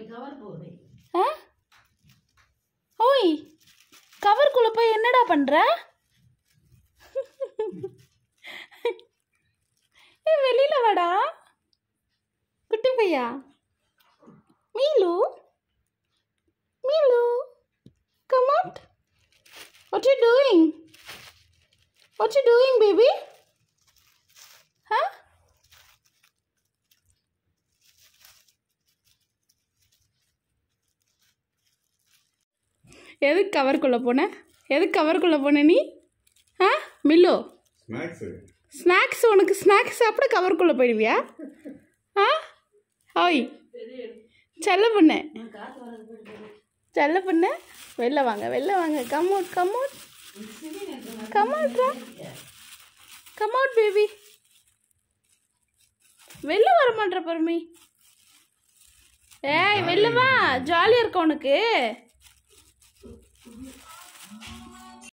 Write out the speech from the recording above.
cover போடு ஆ ஓய் கவருக்குள்ள போய் என்னடா பண்ற ஏ வெளியில வாடா குட்டி பையா Meelu Meelu come out what you doing what you doing baby huh எதுக்கு கவருக்குள்ளே போன எதுக்கு கவருக்குள்ளே போன நீ ஆ மில்லு ஸ்நாக்ஸு ஸ்நாக்ஸ் உனக்கு ஸ்நாக்ஸ் சாப்பிட கவருக்குள்ளே போயிடுவியா ஆ ஹாய் செல்ல பொண்ணு நான் காற்று வரது போயிட்டு செல்ல பொண்ணு வெளில வாங்க வெளில வாங்க come out come out come அவுட்ரா கம் அவுட் பேபி வெளில வர மாட்டேற பருமி ஏய் வெளில வா ஜாலியாக இருக்க உனக்கு